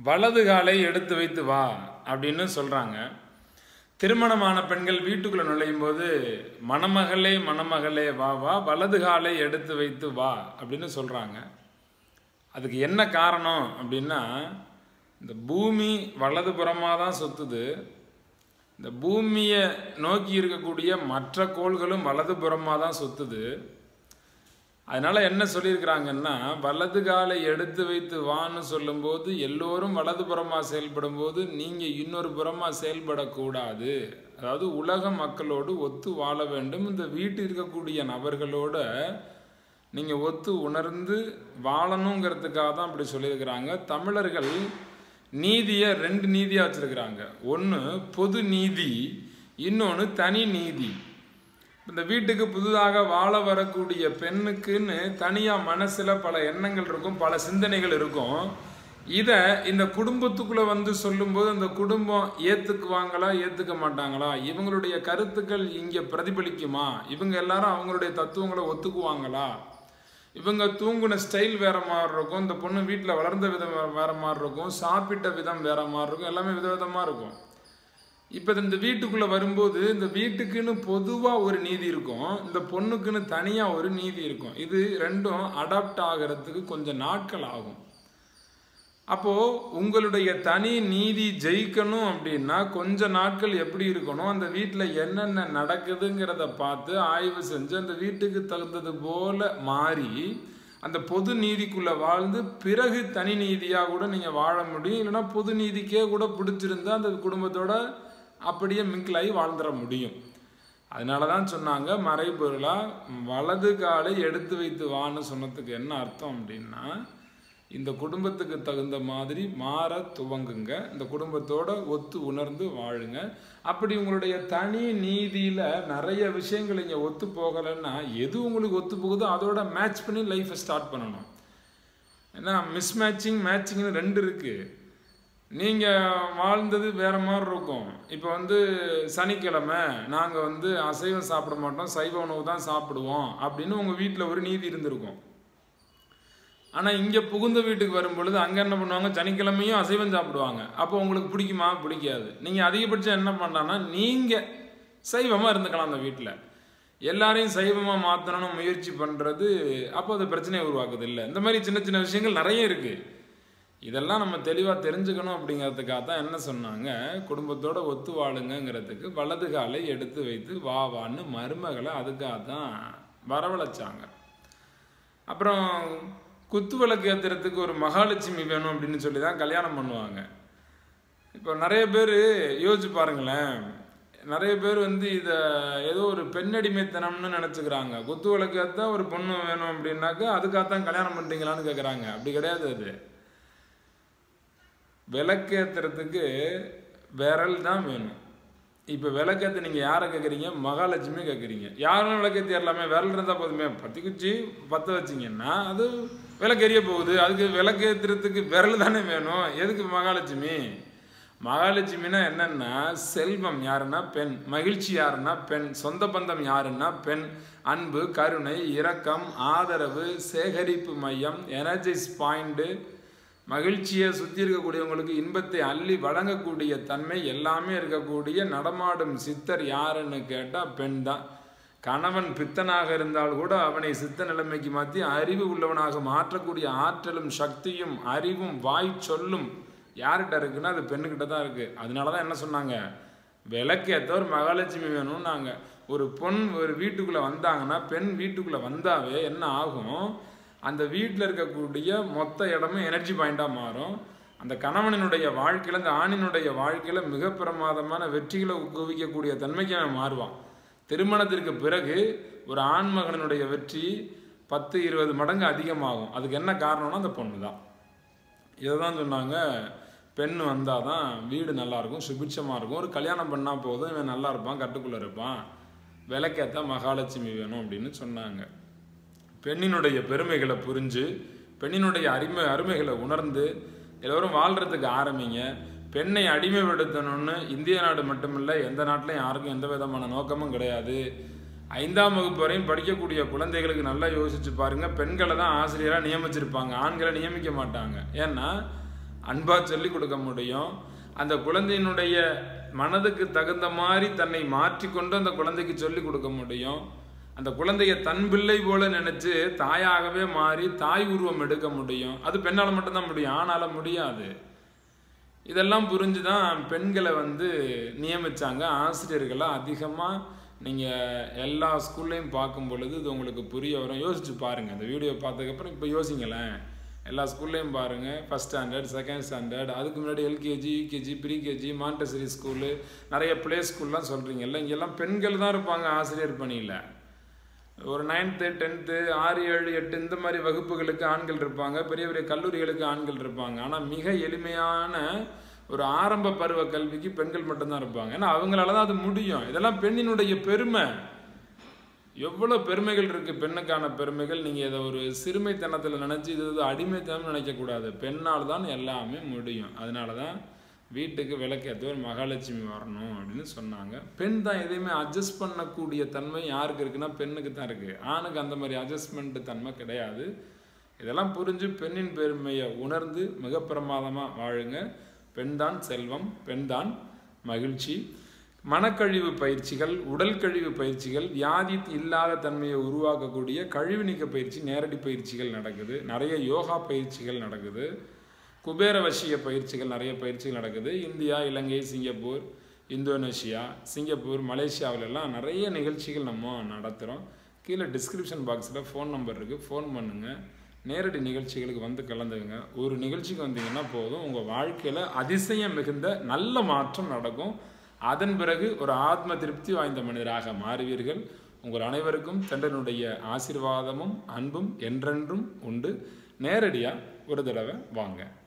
வலது காலை எடுத்து வைத்து வா அப்படின்னு சொல்கிறாங்க திருமணமான பெண்கள் வீட்டுக்குள்ளே நுழையும் போது மணமகளே மணமகளே வா வா வலது காலை எடுத்து வைத்து வா அப்படின்னு சொல்கிறாங்க அதுக்கு என்ன காரணம் அப்படின்னா இந்த பூமி வலதுபுறமாக தான் சுற்றுது இந்த பூமியை நோக்கி இருக்கக்கூடிய மற்ற கோள்களும் வலதுபுறமாக தான் சுற்றுது அதனால என்ன சொல்லியிருக்கிறாங்கன்னா வலது காலை எடுத்து வைத்து வான்னு சொல்லும்போது எல்லோரும் வலதுபுறமாக செயல்படும் போது நீங்கள் இன்னொரு புறமாக செயல்படக்கூடாது அதாவது உலக மக்களோடு ஒத்து வாழ வேண்டும் இந்த வீட்டில் இருக்கக்கூடிய நபர்களோட நீங்கள் ஒத்து உணர்ந்து வாழணுங்கிறதுக்காக தான் அப்படி சொல்லியிருக்கிறாங்க தமிழர்கள் நீதியை ரெண்டு நீதியாக வச்சுருக்கிறாங்க ஒன்று பொது நீதி இன்னொன்று தனி நீதி இந்த வீட்டுக்கு புதிதாக வாழ வரக்கூடிய பெண்ணுக்குன்னு தனியாக மனசில் பல எண்ணங்கள் இருக்கும் பல சிந்தனைகள் இருக்கும் இதை இந்த குடும்பத்துக்குள்ளே வந்து சொல்லும்போது அந்த குடும்பம் ஏற்றுக்குவாங்களா ஏற்றுக்க மாட்டாங்களா இவங்களுடைய கருத்துக்கள் இங்கே பிரதிபலிக்குமா இவங்க எல்லாரும் அவங்களுடைய தத்துவங்களை ஒத்துக்குவாங்களா இவங்க தூங்குன ஸ்டைல் வேற மாதிரி இருக்கும் இந்த பொண்ணு வீட்டில் வளர்ந்த விதம் வேற மாதிரி இருக்கும் சாப்பிட்ட விதம் வேற மாதிரி இருக்கும் எல்லாமே விதவிதமாக இருக்கும் இப்போ இந்த வீட்டுக்குள்ளே வரும்போது இந்த வீட்டுக்குன்னு பொதுவாக ஒரு நீதி இருக்கும் இந்த பொண்ணுக்குன்னு தனியாக ஒரு நீதி இருக்கும் இது ரெண்டும் அடாப்ட் ஆகிறதுக்கு கொஞ்சம் நாட்கள் ஆகும் அப்போது உங்களுடைய தனி நீதி ஜெயிக்கணும் அப்படின்னா கொஞ்ச நாட்கள் எப்படி இருக்கணும் அந்த வீட்டில் என்னென்ன நடக்குதுங்கிறத பார்த்து ஆய்வு செஞ்சு அந்த வீட்டுக்கு தகுந்தது போல மாறி அந்த பொது நீதிக்குள்ளே வாழ்ந்து பிறகு தனி நீதியாக கூட நீங்கள் வாழ முடியும் இல்லைன்னா பொது நீதிக்கே கூட பிடிச்சிருந்தா அந்த குடும்பத்தோட அப்படியே மிங்கிளாகி வாழ்ந்துட முடியும் அதனால தான் சொன்னாங்க மறைபொருளாக வலது காலை எடுத்து வைத்து வான்னு சொன்னதுக்கு என்ன அர்த்தம் அப்படின்னா இந்த குடும்பத்துக்கு தகுந்த மாதிரி மாற துவங்குங்க இந்த குடும்பத்தோட ஒத்து உணர்ந்து வாழுங்க அப்படி உங்களுடைய தனி நீதியில் நிறைய விஷயங்கள் இங்கே ஒத்து போகலைன்னா எது உங்களுக்கு ஒத்து போகுதோ அதோட மேட்ச் பண்ணி லைஃப்பை ஸ்டார்ட் பண்ணணும் ஏன்னா மிஸ் மேட்சிங் மேட்சிங்னு ரெண்டு இருக்குது நீங்கள் வாழ்ந்தது வேற மாதிரி இருக்கும் இப்போ வந்து சனிக்கிழமை நாங்கள் வந்து அசைவம் சாப்பிட மாட்டோம் சைவ உணவு தான் சாப்பிடுவோம் அப்படின்னு உங்கள் வீட்டில் ஒரு நீதி இருந்திருக்கும் ஆனால் இங்கே புகுந்த வீட்டுக்கு வரும் பொழுது அங்கே என்ன பண்ணுவாங்க சனிக்கிழமையும் அசைவம் சாப்பிடுவாங்க அப்போ உங்களுக்கு பிடிக்குமா பிடிக்காது நீங்கள் அதிகபட்சம் என்ன பண்ணலான்னா நீங்கள் சைவமாக இருந்துக்கலாம் அந்த வீட்டில் எல்லாரையும் சைவமாக மாற்றணும்னு முயற்சி பண்ணுறது அப்போ அது பிரச்சனையை உருவாக்குது இல்லை இந்த மாதிரி சின்ன சின்ன விஷயங்கள் நிறைய இருக்குது இதெல்லாம் நம்ம தெளிவாக தெரிஞ்சுக்கணும் அப்படிங்கிறதுக்காக தான் என்ன சொன்னாங்க குடும்பத்தோட ஒத்து வாழுங்கங்கிறதுக்கு வலது காலை எடுத்து வைத்து வா வான்னு மருமகளை அதுக்காக தான் வரவழைச்சாங்க அப்புறம் குத்து விளக்கு ஏற்றுறதுக்கு ஒரு மகாலட்சுமி வேணும் அப்படின்னு சொல்லி தான் கல்யாணம் பண்ணுவாங்க இப்போ நிறைய பேர் யோசிச்சு பாருங்களேன் நிறைய பேர் வந்து இதை ஏதோ ஒரு பெண்ணடிமைத்தனம்னு நினச்சிக்கிறாங்க குத்து விளக்கு ஏற்றா ஒரு பொண்ணு வேணும் அப்படின்னாக்கா அதுக்காகத்தான் கல்யாணம் பண்ணுறீங்களான்னு கேட்குறாங்க அப்படி கிடையாது அது விளக்கேற்றுறதுக்கு விரல் தான் வேணும் இப்போ விளக்கேற்ற நீங்கள் யாரை கேட்குறீங்க மகாலட்சுமி கேட்குறீங்க யாரும் விளக்கேற்றி எல்லாமே விரல் இருந்தால் போதுமே பத்தி குச்சி பற்ற வச்சிங்கன்னா அது விளக்கெரிய போகுது அதுக்கு விளக்கேற்றுறதுக்கு விரல் தானே வேணும் எதுக்கு மகாலட்சுமி மகாலட்சுமினா என்னன்னா செல்வம் யாருன்னா பெண் மகிழ்ச்சி யாருன்னா பெண் சொந்த பந்தம் யாருன்னா பெண் அன்பு கருணை இரக்கம் ஆதரவு சேகரிப்பு மையம் எனர்ஜைஸ் பாயிண்ட்டு மகிழ்ச்சியை சுற்றி இருக்கக்கூடியவங்களுக்கு இன்பத்தை அள்ளி வழங்கக்கூடிய தன்மை எல்லாமே இருக்கக்கூடிய நடமாடும் சித்தர் யாருன்னு கேட்டால் பெண் தான் கணவன் பித்தனாக இருந்தால் கூட அவனை சித்த நிலைமைக்கு மாற்றி அறிவு உள்ளவனாக மாற்றக்கூடிய ஆற்றலும் சக்தியும் அறிவும் வாய் சொல்லும் யார்கிட்ட இருக்குன்னா அது பெண்ணுக்கிட்ட தான் இருக்குது அதனால தான் என்ன சொன்னாங்க விளக்கேற்ற ஒரு மகாலட்சுமி வேணும்னாங்க ஒரு பொன் ஒரு வீட்டுக்குள்ளே வந்தாங்கன்னா பெண் வீட்டுக்குள்ளே வந்தாவே என்ன ஆகும் அந்த வீட்டில் இருக்கக்கூடிய மொத்த இடமும் எனர்ஜி பாயிண்டாக மாறும் அந்த கணவனினுடைய வாழ்க்கையில் அந்த ஆணினுடைய வாழ்க்கையில் மிக பிரமாதமான வெற்றிகளை குவிக்கக்கூடிய தன்மைக்கு அவன் மாறுவான் திருமணத்திற்கு பிறகு ஒரு ஆண்மகனுடைய வெற்றி பத்து இருபது மடங்கு அதிகமாகும் அதுக்கு என்ன காரணம்னா அந்த பொண்ணு தான் இதை தான் சொன்னாங்க பெண் வந்தால் தான் வீடு நல்லாயிருக்கும் சுபிட்சமாக இருக்கும் ஒரு கல்யாணம் பண்ணால் போதும் இவன் நல்லா இருப்பான் கட்டுக்குள்ளே இருப்பான் விளக்கேற்ற மகாலட்சுமி வேணும் அப்படின்னு சொன்னாங்க பெண்ணினுடைய பெருமைகளை புரிஞ்சு பெண்ணினுடைய அருமை அருமைகளை உணர்ந்து எல்லோரும் வாழ்கிறதுக்கு ஆரம்பிங்க பெண்ணை அடிமைப்படுத்தணும்னு இந்திய நாடு மட்டுமில்லை எந்த நாட்டிலையும் யாருக்கும் எந்த விதமான நோக்கமும் கிடையாது ஐந்தாம் வகுப்பு வரையும் படிக்கக்கூடிய குழந்தைகளுக்கு நல்லா யோசிச்சு பாருங்க பெண்களை தான் ஆசிரியராக நியமிச்சிருப்பாங்க ஆண்களை நியமிக்க மாட்டாங்க ஏன்னா அன்பாக சொல்லிக் கொடுக்க முடியும் அந்த குழந்தையினுடைய மனதுக்கு தகுந்த மாதிரி தன்னை மாற்றிக்கொண்டு அந்த குழந்தைக்கு சொல்லிக் கொடுக்க முடியும் அந்த குழந்தைய தன் பிள்ளை போல நினைச்சு தாயாகவே மாறி தாய் உருவம் எடுக்க முடியும் அது பெண்ணால் மட்டும்தான் முடியும் ஆணால முடியாது இதெல்லாம் புரிஞ்சு தான் பெண்களை வந்து நியமிச்சாங்க ஆசிரியர்களை அதிகமாக நீங்கள் எல்லா ஸ்கூல்லையும் பார்க்கும் பொழுது இது உங்களுக்கு புரிய வரும் யோசிச்சு பாருங்கள் அந்த வீடியோ பார்த்ததுக்கப்புறம் இப்போ யோசிங்களேன் எல்லா ஸ்கூல்லையும் பாருங்கள் ஃபஸ்ட் ஸ்டாண்டர்ட் செகண்ட் ஸ்டாண்டர்ட் அதுக்கு முன்னாடி LKG UKG pre KG Montessori school நிறைய ப்ளே ஸ்கூல்லாம் சொல்கிறீங்கல்ல இங்கெல்லாம் பெண்கள் தான் இருப்பாங்க ஆசிரியர் பணியில் ஒரு நைன்த்து டென்த்து ஆறு ஏழு எட்டு இந்த மாதிரி வகுப்புகளுக்கு ஆண்கள் இருப்பாங்க பெரிய பெரிய கல்லூரிகளுக்கு ஆண்கள் இருப்பாங்க ஆனால் மிக எளிமையான ஒரு ஆரம்ப பருவ கல்விக்கு பெண்கள் மட்டும்தான் இருப்பாங்க ஏன்னா அவங்களால தான் அது முடியும் இதெல்லாம் பெண்ணினுடைய பெருமை எவ்வளோ பெருமைகள் இருக்குது பெண்ணுக்கான பெருமைகள் நீங்கள் இதை ஒரு சிறுமைத்தனத்தில் நினச்சி இது இது அடிமைத்தனம் நினைக்கக்கூடாது பெண்ணால் தான் எல்லாமே முடியும் அதனால தான் வீட்டுக்கு விளக்கேற்றவர் மகாலட்சுமி வரணும் அப்படின்னு சொன்னாங்க பெண் தான் எதையுமே அட்ஜஸ்ட் பண்ணக்கூடிய தன்மை யாருக்கு இருக்குன்னா பெண்ணுக்கு தான் இருக்குது ஆணுக்கு அந்த மாதிரி அட்ஜஸ்ட்மெண்ட் தன்மை கிடையாது இதெல்லாம் புரிஞ்சு பெண்ணின் பெருமையை உணர்ந்து மிக பிரமாதமாக வாழுங்க பெண்தான் செல்வம் பெண்தான் மகிழ்ச்சி மனக்கழிவு பயிற்சிகள் உடல் கழிவு பயிற்சிகள் வியாதி இல்லாத தன்மையை உருவாக்கக்கூடிய கழிவு நீக்க பயிற்சி நேரடி பயிற்சிகள் நடக்குது நிறைய யோகா பயிற்சிகள் நடக்குது குபேரவசிய பயிற்சிகள் நிறைய பயிற்சிகள் நடக்குது India Ilangai Singapore Indonesia Singapore மலேசியாவிலெல்லாம் நிறைய நிகழ்ச்சிகள் நம்ம நடத்துகிறோம் கீழே டிஸ்கிரிப்ஷன் பாக்ஸில் ஃபோன் நம்பர் இருக்குது ஃபோன் பண்ணுங்கள் நேரடி நிகழ்ச்சிகளுக்கு வந்து கலந்துங்க ஒரு நிகழ்ச்சிக்கு வந்தீங்கன்னா போதும் உங்கள் வாழ்க்கையில் அதிசயம் மிகுந்த நல்ல மாற்றம் நடக்கும் அதன் பிறகு ஒரு ஆத்ம திருப்தி வாய்ந்த மனிதராக மாறுவீர்கள் உங்கள் அனைவருக்கும் தெண்டனுடைய ஆசீர்வாதமும் அன்பும் என்றென்றும் உண்டு நேரடியாக ஒரு தடவை வாங்க